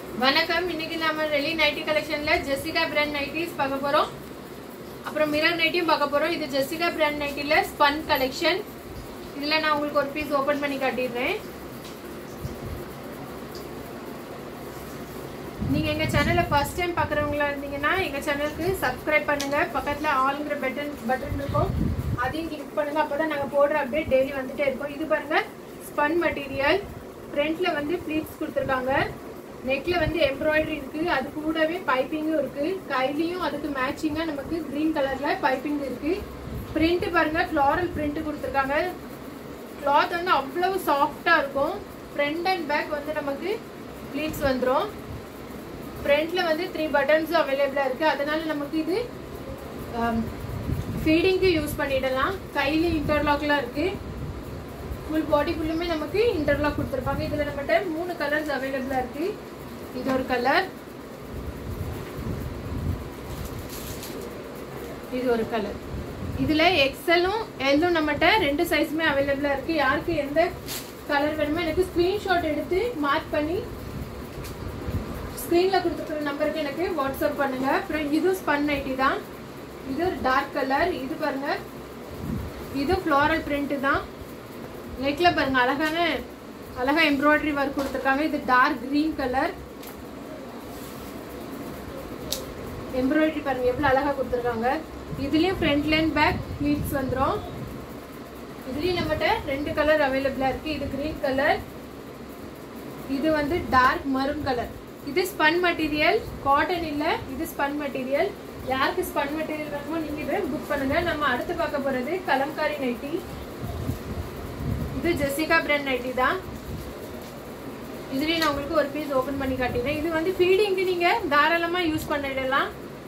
வணக்கம் இன்னைக்கு நம்ம ரெலி நைட்டி கலெக்ஷன்ல ஜெசிகா பிராண்ட் நைட்டிஸ் பார்க்க போறோம் அப்புறம் மிரர் நைட்டியும் பார்க்க போறோம் இது ஜெசிகா பிராண்ட் நைட்டில ஸ்பன் கலெக்ஷன் இதுல நான் உங்களுக்கு ஒரு பீஸ் ஓபன் பண்ணி காட்டிடுறேன் நீங்க எங்க சேனலை ஃபர்ஸ்ட் டைம் பாக்குறவங்களா இருந்தீங்கன்னா எங்க சேனலுக்கு சப்ஸ்கிரைப் பண்ணுங்க பக்கத்துல ஆளுங்கிற பட்டன் பட்டன் இருக்கும் அதையும் கிளிக் பண்ணுங்க அப்பதான் நாங்க போடுற அப்டேட் டெய்லி வந்துட்டே இருக்கோம் இது பாருங்க ஸ்பன் மெட்டீரியல் ஃப்ரண்ட்ல வந்து ப்ளீட்ஸ் கொடுத்துருக்காங்க நெக்ல வந்து எம்ப்ராய்டரி இருக்கு அது கூடவே பைப்பிங்கும் இருக்கு கையிலயும் அதுக்கு மேட்சிங்கா நமக்கு கிரீன் கலர்ல பைப்பிங் இருக்கு பிரிண்ட் பாருங்க ஃப்ளாரல் பிரிண்ட் கொடுத்துருக்காங்க கிளாத் வந்து அவ்வளவு சாஃப்டா இருக்கும் ஃப்ரண்ட் அண்ட் பேக் வந்து நமக்கு ப்ளீட்ஸ் வந்துடும் ஃப்ரண்ட்ல வந்து த்ரீ பட்டன்ஸும் அவைலபிளா இருக்கு அதனால நமக்கு இது ஃபீடிங்க்கு யூஸ் பண்ணிடலாம் கையில இன்டர்லாக்லாம் இருக்கு ஃபுல் பாடி ஃபுல்லுமே நமக்கு இன்டர்லாக் கொடுத்துருப்பாங்க இதுல நம்மகிட்ட மூணு கலர்ஸ் அவைலபிளா இருக்கு இது ஒரு கலர் இது ஒரு கலர் இதுல எக்ஸலும் எல்லும் நம்மகிட்ட ரெண்டு சைஸுமே அவைலபிளா இருக்கு யாருக்கு எந்த கலர் வேணுமோ எனக்கு ஸ்கிரீன்ஷாட் எடுத்து மார்க் பண்ணி ஸ்க்ரீன்ல கொடுத்துருக்குற நம்பருக்கு எனக்கு வாட்ஸ்அப் பண்ணுங்க அப்புறம் இது ஸ்பன் நைட்டி தான் இது ஒரு டார்க் கலர் இது பாருங்க இது ஃப்ளோரல் பிரிண்ட் தான் நெக்ல பாருங்க அழகான அழகா எம்ப்ராய்டரி ஒர்க் கொடுத்துருக்காங்க இது டார்க் கிரீன் கலர் எம்ப்ராய்டரி பாருங்க எவ்வளவு அழகா கொடுத்துருக்காங்க இதுலயும் ஃப்ரண்ட்ல அண்ட் பேக் ப்ளீட்ஸ் வந்துரும் இதுலயும் நம்மகிட்ட ரெண்டு கலர் அவைலபிளா இருக்கு இது கிரீன் கலர் இது வந்து டார்க் மரூன் கலர் இது ஸ்பன் மெட்டீரியல் காட்டன் இல்ல இது ஸ்பன் மெட்டீரியல் யாருக்கு ஸ்பன் மெட்டீரியல் வேணுமோ நீங்க இதை புக் பண்ணுங்க நம்ம அடுத்து பார்க்க போறது கலம்காரி நைட்டி இது ஜெசிகா பிராண்ட் நைட்டி தான் இதுலயும் நான் உங்களுக்கு ஒரு பீஸ் ஓபன் பண்ணி காட்டிடுறேன் இது வந்து ஃபீடிங்க்கு நீங்க தாராளமா யூஸ் பண்ணிடலாம்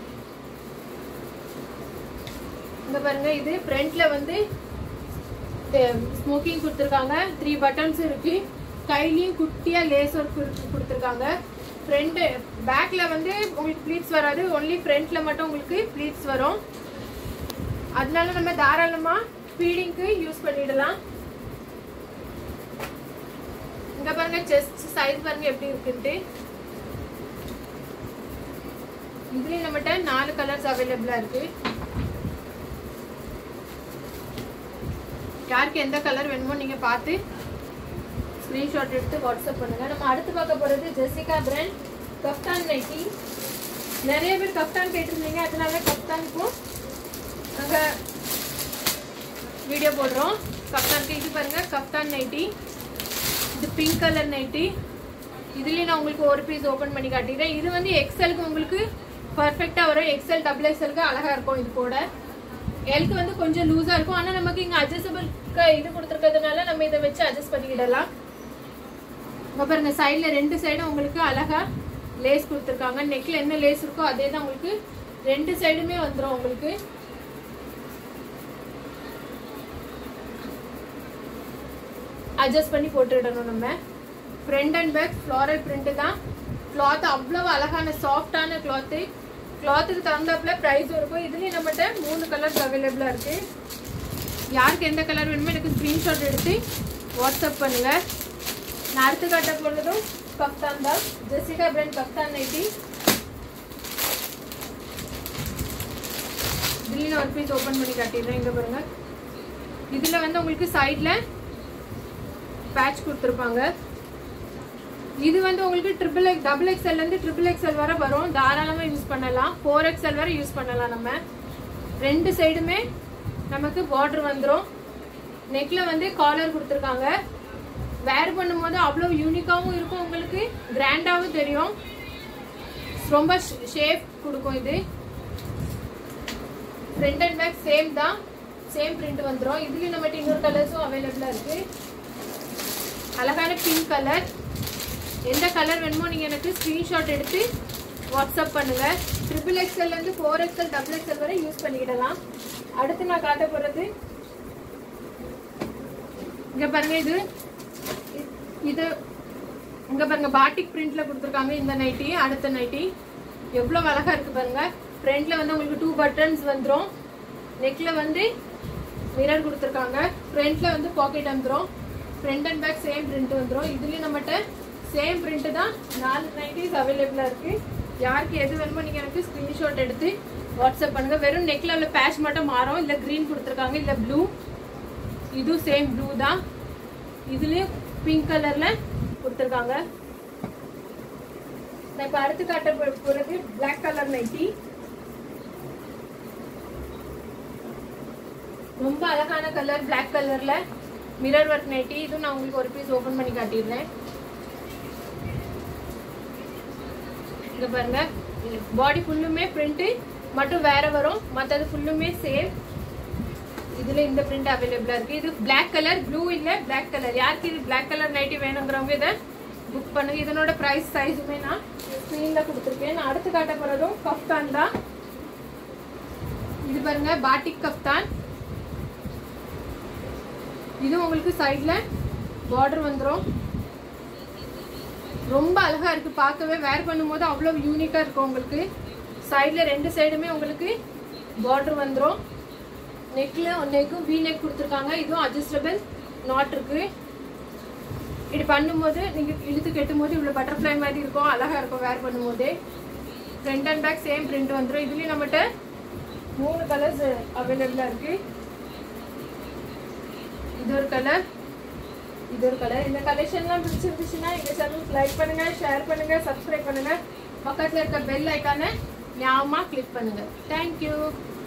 இங்க பாருங்க இது ஃப்ரண்ட்ல வந்து ஸ்மோக்கிங் கொடுத்துருக்காங்க த்ரீ பட்டன்ஸ் இருக்கு கையிலயும் குட்டியா லேஸ் ஒர்க் கொடுத்துருக்காங்க ஃப்ரண்ட் பேக்ல வந்து உங்களுக்கு ப்ளீட்ஸ் வராது ஒன்லி ஃப்ரண்ட்ல மட்டும் உங்களுக்கு ப்ளீட்ஸ் வரும் அதனால நம்ம தாராளமா ஃபீடிங்க்கு யூஸ் பண்ணிடலாம் இங்க பாருங்க செஸ்ட் சைஸ் பாருங்க எப்படி இருக்குன்ட்டு இதுலயும் நம்மகிட்ட நாலு கலர்ஸ் அவைலபிளா இருக்கு யாருக்கு எந்த கலர் வேணுமோ நீங்க பார்த்து ஸ்கிரீன்ஷாட் எடுத்து வாட்ஸ்அப் பண்ணுங்க நம்ம அடுத்து பார்க்க போறது ஜெசிகா பிராண்ட் கஃப்தான் நைட்டி நிறைய பேர் கஃப்தான் கேட்டிருந்தீங்க அதனால கஃப்தானுக்கும் நாங்க வீடியோ போடுறோம் கஃப்தானுக்கு இது பாருங்க கஃப்தான் நைட்டி இது பிங்க் கலர் நைட்டி இதுலயும் நான் உங்களுக்கு ஒரு பீஸ் ஓபன் பண்ணி காட்டிடுறேன் இது வந்து எக்ஸலுக்கு உங்களுக்கு பர்ஃபெக்டா வரும் எக்ஸல் டபுள் எக்ஸலுக்கு அழகா இருக்கும் இது கூட எல்க்கு வந்து கொஞ்சம் லூஸா இருக்கும் ஆனா நமக்கு இங்க அட்ஜஸ்டபிள் இது கொடுத்துருக்கிறதுனால நம்ம இதை வச்சு அட்ஜஸ்ட் பண்ணிக்கிடலாம் இங்க பாருங்க சைட்ல ரெண்டு சைடும் உங்களுக்கு அழகா லேஸ் கொடுத்துருக்காங்க நெக்ல என்ன லேஸ் இருக்கோ அதே தான் உங்களுக்கு ரெண்டு சைடுமே வந்துடும் உங்களுக்கு அட்ஜஸ்ட் பண்ணி போட்டுடணும் நம்ம front and back floral print தான் கிளாத் அவ்வளவு அழகான சாஃப்டான கிளாத்து கிளாத்துக்கு தகுந்தாப்புல ப்ரைஸ் இருக்கும் இதுலேயும் நம்மகிட்ட மூணு கலர்ஸ் அவைலபிளாக இருக்கு யாருக்கு எந்த கலர் வேணுமோ எனக்கு ஸ்க்ரீன்ஷாட் எடுத்து வாட்ஸ்அப் பண்ணுங்க நான் அடுத்து காட்ட போகிறதும் கப்தான் தான் ஜெசிகா பிராண்ட் கப்தான் நைட்டி இதுலேயும் ஒரு பீஸ் ஓப்பன் பண்ணி காட்டிடுறேன் இங்கே பாருங்க இதில் வந்து உங்களுக்கு சைடில் பேட்ச் கொடுத்துருப்பாங்க இது வந்து உங்களுக்கு ட்ரிபிள் எக்ஸ் டபுள் எக்ஸ்எல் இருந்து ட்ரிபிள் எக்ஸ்எல் வரை வரும் தாராளமாக யூஸ் பண்ணலாம் ஃபோர் எக்ஸ்எல் வரை யூஸ் பண்ணலாம் நம்ம ரெண்டு சைடுமே நமக்கு பார்டர் வந்துடும் நெக்ல வந்து காலர் கொடுத்துருக்காங்க வேர் பண்ணும்போது அவ்வளோ யூனிக்காகவும் இருக்கும் உங்களுக்கு கிராண்டாகவும் தெரியும் ரொம்ப ஷேப் கொடுக்கும் இது ஃப்ரண்ட் அண்ட் பேக் சேம் தான் சேம் பிரிண்ட் வந்துடும் இதுலேயும் நம்மகிட்ட இன்னொரு கலர்ஸும் அவைலபிளாக இருக்கு அழகான பிங்க் கலர் எந்த கலர் வேணுமோ நீங்கள் எனக்கு ஸ்க்ரீன்ஷாட் எடுத்து வாட்ஸ்அப் பண்ணுங்க ட்ரிபிள் எக்ஸ்எல் இருந்து ஃபோர் எக்ஸ்எல் டபுள் எக்ஸ்எல் வரை யூஸ் பண்ணிக்கிடலாம் அடுத்து நான் காட்ட போகிறது இங்கே பாருங்க இது இது இங்கே பாருங்க பாட்டிக் பிரிண்ட்ல கொடுத்துருக்காங்க இந்த நைட்டி அடுத்த நைட்டி எவ்வளோ அழகா இருக்கு பாருங்க ஃப்ரண்ட்ல வந்து உங்களுக்கு டூ பட்டன்ஸ் வந்துடும் நெக்ல வந்து மிரர் கொடுத்துருக்காங்க ஃப்ரண்ட்ல வந்து பாக்கெட் வந்துடும் front and back same print வந்துடும் இதுலயும் நம்மகிட்ட சேம் பிரிண்ட் தான் நாலு நைட்டிஸ் அவைலபிளாக இருக்கு யாருக்கு எது வேணுமோ நீங்கள் எனக்கு ஸ்க்ரீன்ஷாட் எடுத்து வாட்ஸ்அப் பண்ணுங்க வெறும் நெக்ல உள்ள பேட்ச் மட்டும் மாறும் இல்லை க்ரீன் கொடுத்துருக்காங்க இல்லை ப்ளூ இதுவும் சேம் ப்ளூ தான் இதுலேயும் பிங்க் கலரில் கொடுத்துருக்காங்க நான் இப்போ அடுத்து காட்ட போ- போறது பிளாக் கலர் நைட்டி ரொம்ப அழகான கலர் பிளாக் கலர்ல மிரர் ஒர்க் நைட்டி இதுவும் நான் உங்களுக்கு ஒரு பீஸ் ஓபன் பண்ணி காட்டிடுறேன் இங்க பாருங்க பாடி ஃபுல்லுமே பிரிண்ட் மட்டும் வேற வரும் மற்றது ஃபுல்லுமே சேம் இதுல இந்த பிரிண்ட் அவைலபிளா இருக்கு இது Black கலர் ப்ளூ இல்ல Black கலர் யாருக்கு இது Black கலர் நைட்டி வேணுங்கிறவங்க இதை புக் பண்ணுங்க இதனோட பிரைஸ் சைஸுமே நான் ஸ்க்ரீன்ல கொடுத்துருக்கேன் நான் அடுத்து காட்ட போறதும் கஃப்தான் தான் இது பாருங்க பாட்டிக் கஃப்தான் இது உங்களுக்கு சைடுல பார்டர் வந்துரும் ரொம்ப அழகா இருக்கு பார்க்கவே வேர் பண்ணும்போது அவ்வளவு யூனிக்கா இருக்கும் உங்களுக்கு சைடுல ரெண்டு சைடுமே உங்களுக்கு பார்டர் வந்துரும் நெக்ல நெக்கும் வி நெக் கொடுத்துருக்காங்க இதுவும் அட்ஜஸ்டபிள் நாட் இருக்கு இப்படி பண்ணும்போது நீங்க இழுத்து கெட்டும் போது இவ்வளவு பட்டர்ஃப்ளை மாதிரி இருக்கும் அழகா இருக்கும் வேர் பண்ணும்போதே front and back same print வந்துடும் இதுலயும் நம்மகிட்ட மூணு கலர்ஸ் அவைலபிளா இருக்கு இது ஒரு கலர் இது ஒரு கலர் இந்த கலெக்ஷன்லாம் பிடிச்சிருந்துச்சுன்னா எங்க சேனலுக்கு லைக் பண்ணுங்க ஷேர் பண்ணுங்க சப்ஸ்கிரைப் பண்ணுங்க பக்கத்துல இருக்க பெல் ஐக்கானை ஞாபகமா கிளிக் பண்ணுங்க தேங்க்யூ